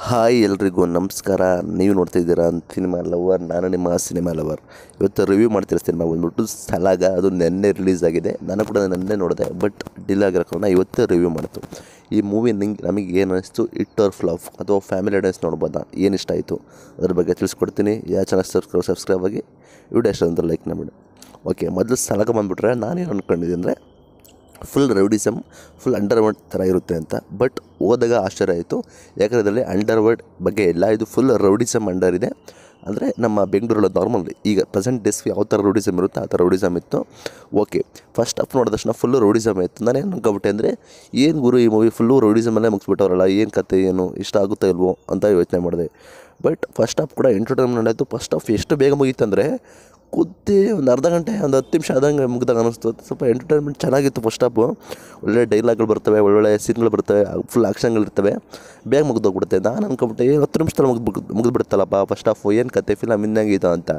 hi ಎಲ್ರಿಗೂ ನಮಸ್ಕಾರ ನೀವು ನೋಡ್ತಾ ಇದ್ದೀರಾ ಸಿನಿಮಾ ಲವರ್ ನಾನು ನಿಮ್ಮ ಸಿನಿಮಾ ಲವರ್ ಇವತ್ತು ರಿವ್ಯೂ ಮಾಡ್ತಿರೋ ಸಿನಿಮಾ ಬಂದ್ಬಿಟ್ಟು ಸಲಾಗ ಅದು ನೆನ್ನೆ ರಿಲೀಸ್ ಆಗಿದೆ ನಾನು ಕೂಡ ನೆನ್ನೆ ನೋಡಿದೆ ಬಟ್ ಡಿಲ್ ಆಗಿರೋ ಕಾರಣ ಇವತ್ತು ರಿವ್ಯೂ ಮಾಡ್ತು ಈ ಮೂವಿ ನಿಂಗೆ ನಮಗೆ ಏನು ಅನಿಸ್ತು ಇಟ್ ಆರ್ ಫ್ಲಾಫ್ ಅಥವಾ ಫ್ಯಾಮಿಲಿ ಆಡಿಯನ್ಸ್ ನೋಡ್ಬೋದಾ ಏನು ಇಷ್ಟ ಆಯಿತು ಅದ್ರ ಬಗ್ಗೆ ತಿಳಿಸ್ಕೊಡ್ತೀನಿ ಯಾವ ಚಾನಲ್ ಸಬ್ಸ್ಕ್ರೈಬ್ ಸಬ್ಸ್ಕ್ರೈಬ್ ಆಗಿ ವಿಡಿಯೋ ಇಷ್ಟ ಅಂದ್ರೆ ಲೈಕ್ ಮಾಡಿ ಓಕೆ ಮೊದಲು ಸಲಾಗ ಬಂದುಬಿಟ್ರೆ ನಾನೇನು ಅಂದ್ಕೊಂಡಿದ್ದೆ ಅಂದರೆ ಫುಲ್ ರೌಡಿಸಮ್ ಫುಲ್ ಅಂಡರ್ವರ್ಡ್ ಥರ ಇರುತ್ತೆ ಅಂತ ಬಟ್ ಹೋದಾಗ ಆಶ್ಚರ್ಯ ಆಯಿತು ಯಾಕಂದರೆ ಇದರಲ್ಲಿ ಅಂಡರ್ವರ್ಡ್ ಬಗ್ಗೆ ಇಲ್ಲ ಇದು ಫುಲ್ ರೌಡಿಸಮ್ ಅಂಡರ್ ಇದೆ ಅಂದರೆ ನಮ್ಮ ಬೆಂಗಳೂರಲ್ಲಿ ನಾರ್ಮಲ್ ಈಗ ಪ್ರೆಸೆಂಟ್ ಡೇಸ್ಗೆ ಯಾವ ಥರ ರೌಡಿಸಮ್ ಇರುತ್ತೆ ಆ ಥರ ರೌಡಿಸಮ್ ಇತ್ತು ಓಕೆ ಫಸ್ಟ್ ಹಾಫ್ ನೋಡಿದ ತಕ್ಷಣ ಫುಲ್ಲು ರೌಡಿಸಮ್ ಇತ್ತು ನಾನೇನು ಅನ್ಕೊಬಿಟ್ಟೆ ಅಂದರೆ ಏನು ಗುರು ಈ ಮೂವಿ ಫುಲ್ಲು ರೌಡಿಸಮಲ್ಲೇ ಮುಗಿಸ್ಬಿಟ್ಟವ್ರಲ್ಲ ಏನು ಕತೆ ಏನು ಇಷ್ಟ ಆಗುತ್ತಾ ಇಲ್ವೋ ಅಂತ ಯೋಚನೆ ಮಾಡಿದೆ ಬಟ್ ಫಸ್ಟ್ ಹಾಫ್ ಕೂಡ ಎಂಟರ್ಟೈನ್ಮೆಂಟ್ ಆಯಿತು ಫಸ್ಟ್ ಹಾಫ್ ಎಷ್ಟು ಬೇಗ ಮುಗೀತಂದರೆ ಕುದ್ದಿ ಒಂದು ಅರ್ಧ ಗಂಟೆ ಒಂದು ಹತ್ತು ನಿಮಿಷ ಆದಂಗೆ ಮುಗ್ದಾಗ ಅನ್ನಿಸ್ತು ಸ್ವಲ್ಪ ಎಂಟರ್ಟೈನ್ಮೆಂಟ್ ಚೆನ್ನಾಗಿತ್ತು ಫಸ್ಟ್ ಹಾಫು ಒಳ್ಳೆ ಡೈಲಾಗ್ಗಳು ಬರ್ತವೆ ಒಳ್ಳೊಳ್ಳೆ ಸೀನ್ಗಳು ಬರ್ತವೆ ಫುಲ್ ಆಕ್ಷನ್ಗಳಿರ್ತವೆ ಬೇಗ ಮುಗ್ದೋಗ್ಬಿಡುತ್ತೆ ನಾನು ಅನ್ಕೊಬಿಟ್ಟೆ ಏನು ಹತ್ತು ನಿಮಿಷದಲ್ಲಿ ಮುಗಿದು ಮುಗಿದ್ಬಿಡುತ್ತಲ್ಲಪ್ಪ ಫಸ್ಟ್ ಹಾಫು ಏನು ಕತೆ ಫಿಲಮ್ ಇನ್ನಂಗಿತ್ತು ಅಂತ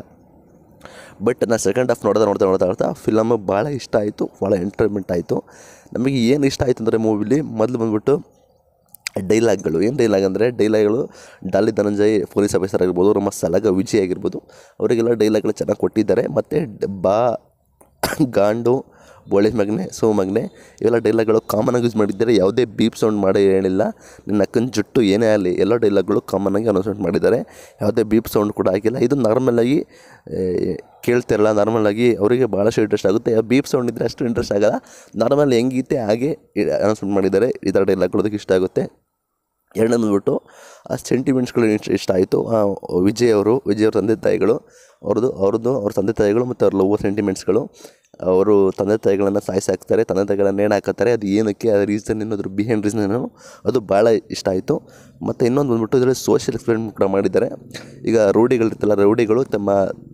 ಬಟ್ ನಾನು ಸೆಕೆಂಡ್ ಹಾಫ್ ನೋಡ್ತಾ ನೋಡ್ತಾ ನೋಡ್ತಾ ನೋಡ್ತಾ ಫಿಲಮ್ ಭಾಳ ಇಷ್ಟ ಆಯಿತು ಭಾಳ ಎಂಟರ್ಟೈನ್ಮೆಂಟ್ ಆಯಿತು ನಮಗೆ ಏನು ಇಷ್ಟ ಆಯಿತು ಅಂದರೆ ಮೂವಿಲಿ ಮೊದಲು ಬಂದ್ಬಿಟ್ಟು ಡೈಲಾಗ್ಗಳು ಏನು ಡೈಲಾಗ್ ಅಂದರೆ ಡೈಲಾಗ್ಗಳು ಡಾಲಿ ಧನಂಜಯ್ ಪೊಲೀಸ್ ಆಫೀಸರ್ ಆಗಿರ್ಬೋದು ನಮ್ಮ ಸಲಗ ವಿಜಯ್ ಆಗಿರ್ಬೋದು ಅವರಿಗೆಲ್ಲ ಡೈಲಾಗ್ಗಳು ಚೆನ್ನಾಗಿ ಕೊಟ್ಟಿದ್ದಾರೆ ಮತ್ತು ಡ- ಬಾ ಗಾಂಡು ಬೋಳಿ ಮಗನೆ ಸೋ ಮಗನೆ ಇವೆಲ್ಲ ಡೈಲಾಗ್ಗಳು ಕಾಮನಾಗಿ ಯೂಸ್ ಮಾಡಿದ್ದಾರೆ ಯಾವುದೇ ಬೀಪ್ ಸೌಂಡ್ ಮಾಡಿ ಹೇಳಿಲ್ಲ ನಿನ್ನ ಅಕ್ಕನ ಜುಟ್ಟು ಏನೇ ಆಗಲಿ ಎಲ್ಲ ಡೈಲಾಗ್ಗಳು ಕಾಮನಾಗಿ ಅನೌನ್ಸ್ಮೆಂಟ್ ಮಾಡಿದ್ದಾರೆ ಯಾವುದೇ ಬೀಪ್ ಸೌಂಡ್ ಕೂಡ ಆಗಿಲ್ಲ ಇದು ನಾರ್ಮಲಾಗಿ ಕೇಳ್ತಿರಲ್ಲ ನಾರ್ಮಲಾಗಿ ಅವರಿಗೆ ಭಾಳಷ್ಟು ಇಂಟ್ರೆಸ್ಟ್ ಆಗುತ್ತೆ ಬೀಪ್ ಸೌಂಡ್ ಇದ್ದರೆ ಅಷ್ಟು ಇಂಟ್ರೆಸ್ಟ್ ಆಗಲ್ಲ ನಾರ್ಮಲ್ ಹೆಂಗಿತ್ತೆ ಹಾಗೆ ಅನೌನ್ಸ್ಮೆಂಟ್ ಮಾಡಿದ್ದಾರೆ ಈ ಥರ ಡೈಲಾಗ್ಗಳು ಅದಕ್ಕೆ ಇಷ್ಟ ಆಗುತ್ತೆ ಎರಡನೇ ಬಂದ್ಬಿಟ್ಟು ಆ ಸೆಂಟಿಮೆಂಟ್ಸ್ಗಳು ಇಷ್ಟ ಇಷ್ಟ ಆಯಿತು ವಿಜಯ್ ಅವರು ವಿಜಯ್ ಅವ್ರ ತಂದೆ ತಾಯಿಗಳು ಅವ್ರದ್ದು ಅವ್ರದ್ದು ಅವ್ರ ತಂದೆ ತಾಯಿಗಳು ಮತ್ತು ಅವ್ರ ಲವ್ ಸೆಂಟಿಮೆಂಟ್ಸ್ಗಳು ಅವರು ತಂದೆ ತಾಯಿಗಳನ್ನು ಸಾಯಿಸಾಕ್ತಾರೆ ತಂದೆ ತಾಯಿಗಳನ್ನ ನೇಣು ಹಾಕತ್ತಾರೆ ಅದು ಏನಕ್ಕೆ ಅದು ರೀಸನ್ ಏನು ಅದ್ರ ಬಿಹೈಂಡ್ ರೀಸನ್ ಏನು ಅದು ಭಾಳ ಇಷ್ಟ ಆಯಿತು ಮತ್ತು ಇನ್ನೊಂದು ಬಂದ್ಬಿಟ್ಟು ಇದರಲ್ಲಿ ಸೋಷಿಯಲ್ ಎಕ್ಸ್ಪೆರಿಮೆಂಟ್ ಕೂಡ ಮಾಡಿದ್ದಾರೆ ಈಗ ರೌಡಿಗಳಿರ್ತಲ್ಲ ರೌಡಿಗಳು ತಮ್ಮ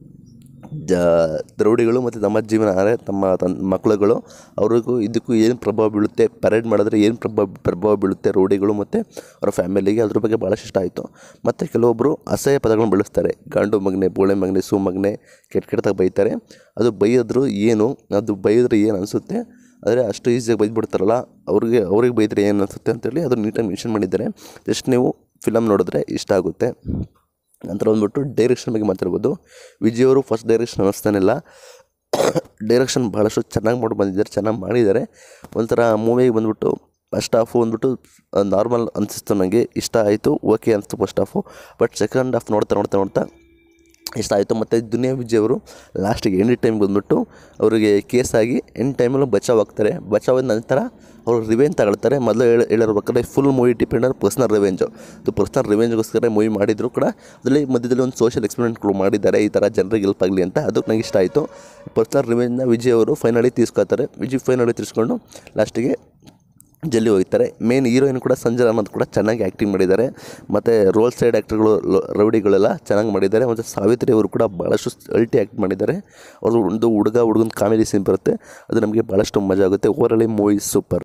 ಜ ರೌಡಿಗಳು ಮತ್ತು ತಮ್ಮ ಜೀವನ ಅಂದರೆ ತಮ್ಮ ತನ್ ಮಕ್ಕಳುಗಳು ಅವ್ರಿಗೂ ಇದಕ್ಕೂ ಏನು ಪ್ರಭಾವ ಬೀಳುತ್ತೆ ಪರೇಡ್ ಮಾಡಿದ್ರೆ ಏನು ಪ್ರಭಾವ ಪ್ರಭಾವ ಬೀಳುತ್ತೆ ರೌಡಿಗಳು ಮತ್ತು ಅವರ ಫ್ಯಾಮಿಲಿಗೆ ಅದ್ರ ಬಗ್ಗೆ ಭಾಳಷ್ಟು ಇಷ್ಟ ಆಯಿತು ಮತ್ತು ಕೆಲವೊಬ್ಬರು ಅಸಹ್ಯ ಪದಗಳನ್ನು ಬಳಸ್ತಾರೆ ಗಂಡು ಮಗನೆ ಬೋಳೆ ಮಗನೆ ಸೂ ಮಗನೆ ಕೆಟ್ಟ ಕೆಟ್ಟದಾಗ ಬೈತಾರೆ ಅದು ಬೈಯೋದ್ರು ಏನು ಅದು ಬೈದ್ರೆ ಏನು ಅನಿಸುತ್ತೆ ಆದರೆ ಅಷ್ಟು ಈಸಿಯಾಗಿ ಬೈದ್ಬಿಡ್ತಾರಲ್ಲ ಅವ್ರಿಗೆ ಅವ್ರಿಗೆ ಬೈದ್ರೆ ಏನು ಅನಿಸುತ್ತೆ ಅಂತೇಳಿ ಅದು ನೀಟಾಗಿ ಮೆನ್ಷನ್ ಮಾಡಿದ್ದಾರೆ ಜಸ್ಟ್ ನೀವು ಫಿಲಮ್ ನೋಡಿದ್ರೆ ಇಷ್ಟ ಆಗುತ್ತೆ ನಂತರ ಬಂದ್ಬಿಟ್ಟು ಡೈರೆಕ್ಷನ್ ಬಗ್ಗೆ ಮಾತಾಡ್ಬೋದು ವಿಜಯ್ ಅವರು ಫಸ್ಟ್ ಡೈರೆಕ್ಷನ್ ಅನ್ನಿಸ್ತಾನಿಲ್ಲ ಡೈರೆಕ್ಷನ್ ಭಾಳಷ್ಟು ಚೆನ್ನಾಗಿ ಮಾಡಿ ಬಂದಿದ್ದಾರೆ ಚೆನ್ನಾಗಿ ಮಾಡಿದ್ದಾರೆ ಒಂಥರ ಮೂವಿಗೆ ಬಂದ್ಬಿಟ್ಟು ಫಸ್ಟ್ ಹಾಫು ಬಂದ್ಬಿಟ್ಟು ನಾರ್ಮಲ್ ಅನಿಸ್ತು ನನಗೆ ಇಷ್ಟ ಆಯಿತು ಓಕೆ ಅನಿಸ್ತು first half but second half ನೋಡ್ತಾ ನೋಡ್ತಾ ನೋಡ್ತಾ ಇಷ್ಟ ಆಯಿತು ಮತ್ತು ದುನಿಯಾ ವಿಜಯ್ ಅವರು ಲಾಸ್ಟಿಗೆ ಎಂಡ್ ಟೈಮ್ ಬಂದ್ಬಿಟ್ಟು ಅವರಿಗೆ ಕೇಸ್ ಆಗಿ ಎಂಡ್ ಟೈಮಲ್ಲೂ ಬಚಾವ್ ಆಗ್ತಾರೆ ಬಚಾವ್ ಆದ ನಂತರ ಅವರು ರಿವೆಂಜ್ ತಗೊಳ್ತಾರೆ ಮೊದಲು ಹೇಳಿ ಹೇಳಿರ್ಬೇಕಾದ್ರೆ full movie depend on personal revenge ಅದು ಪರ್ಸ್ನಲ್ ರಿವೆಂಜ್ಗೋಸ್ಕರ ಮೂವಿ ಮಾಡಿದ್ರು ಕೂಡ ಅದರಲ್ಲಿ ಮಧ್ಯದಲ್ಲಿ ಒಂದು ಸೋಷಿಯಲ್ ಎಕ್ಸ್ಪೆರಿಮೆಂಟ್ಗಳು ಮಾಡಿದ್ದಾರೆ ಈ ಥರ ಜನರಿಗೆ ಹೆಲ್ಪ್ ಆಗಲಿ ಅಂತ ಅದು ನನಗೆ ಇಷ್ಟ ಆಯಿತು ಪರ್ಸ್ನಲ್ ರಿವೆಂಜ್ನ ವಿಜಯ್ ಅವರು ಫೈನಲಿ ತೀರ್ಸ್ಕೊತಾರೆ ವಿಜಯ್ ಫೈನಲಿ ತೀರ್ಸ್ಕೊಂಡು ಲಾಸ್ಟಿಗೆ ಜಲ್ಲಿ ಹೋಗ್ತಾರೆ ಮೇನ್ ಹೀರೋಯಿನ್ ಕೂಡ ಸಂಜಯ್ ಅನ್ನೋದು ಕೂಡ ಚೆನ್ನಾಗಿ ಆ್ಯಕ್ಟಿಂಗ್ ಮಾಡಿದ್ದಾರೆ ಮತ್ತು ರೋಲ್ ಸೈಡ್ ಆ್ಯಕ್ಟರ್ಗಳು ರೌಡಿಗಳೆಲ್ಲ ಚೆನ್ನಾಗಿ ಮಾಡಿದ್ದಾರೆ ಮತ್ತು ಸಾವಿತ್ರಿ ಅವರು ಕೂಡ ಭಾಳಷ್ಟು ಅಲ್ಟಿ ಆ್ಯಕ್ಟ್ ಮಾಡಿದ್ದಾರೆ ಅವರು ಒಂದು ಹುಡುಗ ಹುಡುಗನ ಕಾಮಿಡಿ ಸೀನ್ ಬರುತ್ತೆ ಅದು ನಮಗೆ ಭಾಳಷ್ಟು ಮಜಾ ಆಗುತ್ತೆ ಓವರಲ್ಲಿ ಮೂವಿ ಸೂಪರ್